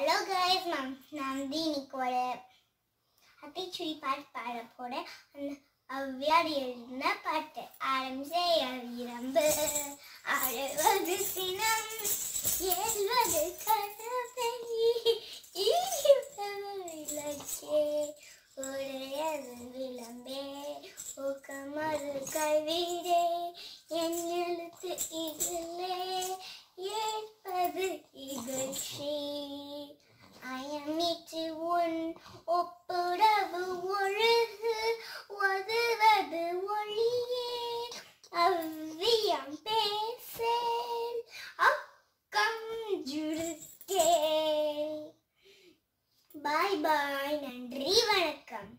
hello guys நான் நான் வந்து இன்னைக்கு ஒரு அத்திச்சுடி பாட்டு பாட போறேன் அந்த அவ்வியார் எழுதின பாட்டு ஆரம்பிச்சே வீரம்பு அழுவது சினம் ஏழ்வது கனவை இலக்கே உடையது விளம்பே ஊக்கமது கைவிடே என் எழுத்து இதிலே ஏற்பது இகழ்ச்சி அயமிட்டு உன் ஒப்புரவு ஒழுகு ஒதுவது ஒளியே அவ்வியம் பேசேன் அக்கம் ஜுடுக்கே பாய் பாய் நன்றி வணக்கம்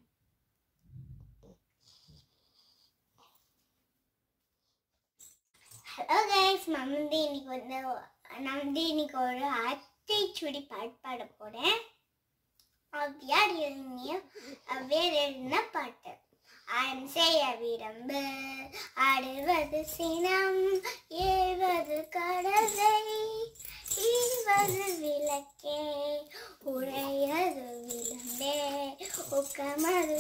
ஹலோ கைஸ் நான் வந்து இன்னைக்கு வந்து நான் வந்து இன்னைக்கு ஒரு அத்தைச்சுடி பாட்டு பாட போறேன் அவ்வியார் எழுதிய அவ்வியார் எழுதின பாட்டு ஆயம் செய்ய விரும்பு ஆடுவது சினம் ஏவது கடலை ஈவது விளக்கே உடையது விளம்பே உக்கமது